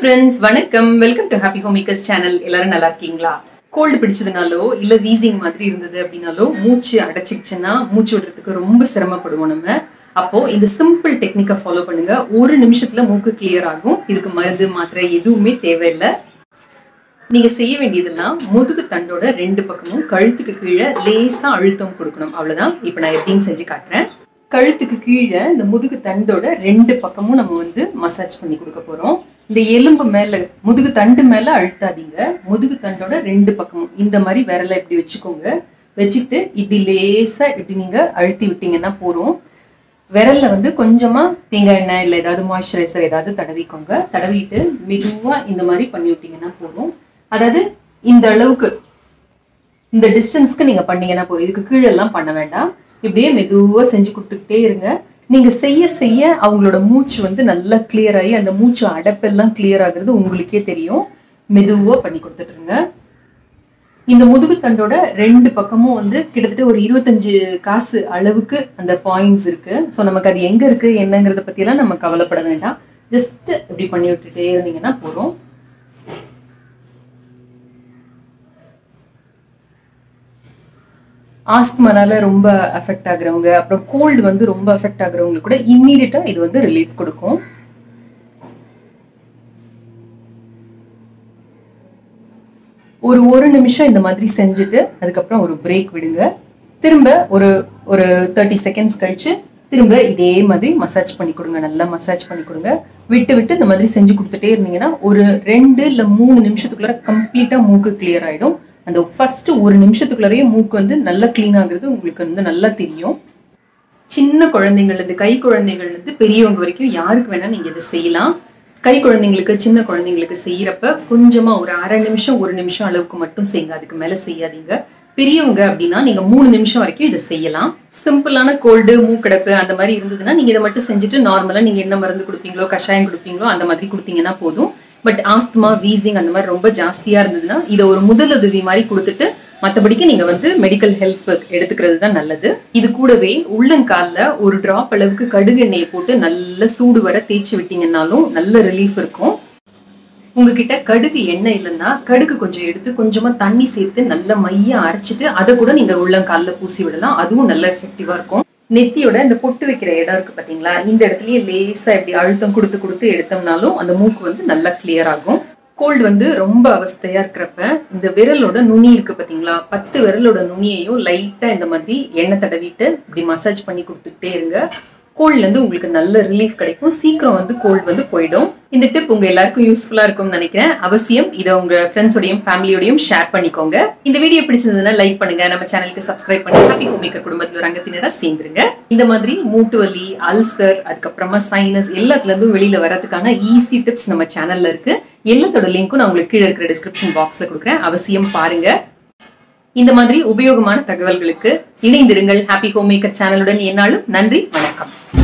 friends வணக்கம் welcome to happy home makers channel எல்லாரும் நல்லா இருக்கீங்களா கோல்டு பிடிச்சதுனாலோ இல்ல வீசிங் மாதிரி இருந்தது அப்படின்னாலோ மூச்சு அடைச்சிக்கிச்சுன்னா மூச்சு விடுறதுக்கு ரொம்ப சிரமப்படுவோம் நம்ம அப்போ இந்த சிம்பிள் டெக்னிக்கை ஃபாலோ பண்ணுங்க ஒரு நிமிஷத்துல மூக்கு கிளியர் ஆகும் இதுக்கு மருந்து மாத்திரை எதுவுமே தேவையில்லை நீங்க செய்ய வேண்டியதெல்லாம் முதுகு தண்டோட ரெண்டு பக்கமும் கழுத்துக்கு கீழே லேசா அழுத்தம் கொடுக்கணும் அவ்வளவுதான் இப்போ நான் எப்படின்னு செஞ்சு காட்டுறேன் கழுத்துக்கு கீழே இந்த முதுகு தண்டோட ரெண்டு பக்கமும் நம்ம வந்து மசாஜ் பண்ணி கொடுக்க போறோம் இந்த எலும்பு மேல முதுகு தண்டு மேல அழுத்தாதீங்க முதுகு தண்டோட ரெண்டு பக்கமும் இந்த மாதிரி விரலை இப்படி வச்சுக்கோங்க வச்சுட்டு இப்படி லேசா இப்படி நீங்க அழுத்தி விட்டீங்கன்னா போறோம் விரல்ல வந்து கொஞ்சமா தேங்காய் எண்ணெய் இல்லை ஏதாவது மாய்ஸ்சரைசர் ஏதாவது தடவிக்கோங்க தடவிட்டு மெதுவா இந்த மாதிரி பண்ணி விட்டீங்கன்னா போதும் அதாவது இந்த அளவுக்கு இந்த டிஸ்டன்ஸ்க்கு நீங்க பண்ணீங்கன்னா போதும் இதுக்கு கீழெல்லாம் பண்ண வேண்டாம் இப்படியே மெதுவா செஞ்சு கொடுத்துக்கிட்டே இருங்க நீங்க செய்ய செய்ய அவங்களோட மூச்சு வந்து நல்லா கிளியர் ஆகி அந்த மூச்சு அடைப்பெல்லாம் கிளியர் ஆகுறது உங்களுக்கே தெரியும் மெதுவா பண்ணி கொடுத்துட்டுருங்க இந்த முதுகு தண்டோட ரெண்டு பக்கமும் வந்து கிட்டத்தட்ட ஒரு இருபத்தஞ்சு காசு அளவுக்கு அந்த பாயிண்ட்ஸ் இருக்கு ஸோ நமக்கு அது எங்க இருக்கு என்னங்கிறத பத்தியெல்லாம் நம்ம கவலைப்பட வேண்டாம் ஜஸ்ட் இப்படி பண்ணி விட்டுட்டே இருந்தீங்கன்னா போதும் ஆஸ்துமனால ரொம்ப அஃபெக்ட் ஆகுறவங்க அப்புறம் கோல்டு வந்து ரொம்ப அஃபெக்ட் ஆகுறவங்களுக்கு கூட இம்மீடியட்டா இது வந்து ரிலீஃப் கொடுக்கும் ஒரு ஒரு நிமிஷம் இந்த மாதிரி செஞ்சுட்டு அதுக்கப்புறம் ஒரு பிரேக் விடுங்க திரும்ப ஒரு ஒரு தேர்ட்டி செகண்ட்ஸ் கழிச்சு திரும்ப இதே மாதிரி மசாஜ் பண்ணி கொடுங்க நல்லா மசாஜ் பண்ணி கொடுங்க விட்டு விட்டு இந்த மாதிரி செஞ்சு கொடுத்துட்டே இருந்தீங்கன்னா ஒரு ரெண்டு இல்லை மூணு நிமிஷத்துக்குள்ளார கம்ப்ளீட்டாக மூக்கு கிளியர் ஆகிடும் அந்த ஃபர்ஸ்ட் ஒரு நிமிஷத்துக்குள்ளாரையே மூக்கு வந்து நல்லா க்ளீன் ஆகுறது உங்களுக்கு வந்து நல்லா தெரியும் சின்ன குழந்தைங்கள்லேருந்து கை குழந்தைகள்லேருந்து பெரியவங்க வரைக்கும் யாருக்கு வேணால் நீங்கள் இதை செய்யலாம் கை குழந்தைங்களுக்கு சின்ன குழந்தைங்களுக்கு செய்யறப்ப கொஞ்சமா ஒரு அரை நிமிஷம் ஒரு நிமிஷம் அளவுக்கு மட்டும் செய்யுங்க அதுக்கு மேல செய்யாதீங்க பெரியவங்க அப்படின்னா நீங்க மூணு நிமிஷம் வரைக்கும் இதை செய்யலாம் சிம்பிளான கோல்டு மூக்கடைப்பு அந்த மாதிரி இருந்ததுன்னா நீங்க இதை மட்டும் செஞ்சுட்டு நார்மலா நீங்க என்ன மருந்து கொடுப்பீங்களோ கஷாயம் கொடுப்பீங்களோ அந்த மாதிரி கொடுத்தீங்கன்னா போதும் பட் ஆஸ்துமா வீசிங் அந்த மாதிரி ரொம்ப ஜாஸ்தியா இருந்ததுன்னா இதை ஒரு முதலுதவி மாதிரி கொடுத்துட்டு மற்றபடிக்கு நீங்க வந்து மெடிக்கல் ஹெல்ப் எடுத்துக்கிறது தான் நல்லது இது கூடவே உள்ளங்கால்ல ஒரு டிராப் அளவுக்கு கடுகு எண்ணெயை போட்டு நல்ல சூடு வர தேய்ச்சி விட்டீங்கன்னாலும் நல்ல ரிலீஃப் இருக்கும் உங்ககிட்ட கடுகு எண்ணெய் இல்லைன்னா கடுகு கொஞ்சம் எடுத்து கொஞ்சமா தண்ணி சேர்த்து நல்ல மைய அரைச்சிட்டு அதை கூட நீங்க உள்ளங்கால்ல பூசி விடலாம் அதுவும் நல்ல எஃபெக்டிவா இருக்கும் நெத்தியோட இந்த பொட்டு வைக்கிற இடம் இருக்கு பாத்தீங்களா இந்த இடத்துலயே லேசா இப்படி அழுத்தம் கொடுத்து கொடுத்து எடுத்தோம்னாலும் அந்த மூக்கு வந்து நல்லா கிளியர் ஆகும் கோல்டு வந்து ரொம்ப அவஸ்தையா இருக்கிறப்ப இந்த விரலோட நுனி இருக்கு பாத்தீங்களா பத்து விரலோட நுனியையும் லைட்டா இந்த மாதிரி எண்ணெய் தடவிட்டு இப்படி மசாஜ் பண்ணி கொடுத்துக்கிட்டே இருங்க கோல்ட்ல இருந்து உங்களுக்கு நல்ல ரிலீஃப் கிடைக்கும் சீக்கிரம் வந்து கோல்டு வந்து போயிடும் இந்த டிப் உங்க எல்லாருக்கும் யூஸ்ஃபுல்லா இருக்கும்னு நினைக்கிறேன் அவசியம் இதை உங்க ஃப்ரெண்ட்ஸோடையும் ஃபேமிலியோடையும் ஷேர் பண்ணிக்கோங்க இந்த வீடியோ பிடிச்சிருந்ததுன்னா லைக் பண்ணுங்க நம்ம சேனலுக்கு சப்ஸ்கிரைப் பண்ணி ஹாப்பி ஹோமேக்கர் குடும்பத்தில் ஒரு அங்கத்தினரா சேர்ந்துருங்க இந்த மாதிரி மூட்டு வலி அல்சர் அதுக்கப்புறமா சைனஸ் எல்லாத்துல இருந்தும் வெளியில வரதுக்கான ஈஸி டிப்ஸ் நம்ம சேனல்ல இருக்கு எல்லாத்தோட லிங்க்கும் நான் உங்களுக்கு கீழே இருக்கிற டிஸ்கிரிப்ஷன் பாக்ஸ்ல கொடுக்குறேன் அவசியம் பாருங்க இந்த மாதிரி உபயோகமான தகவல்களுக்கு இணைந்திருங்கள் ஹாப்பி ஹோம் மேக்கர் சேனலுடன் என்னாலும் நன்றி வணக்கம்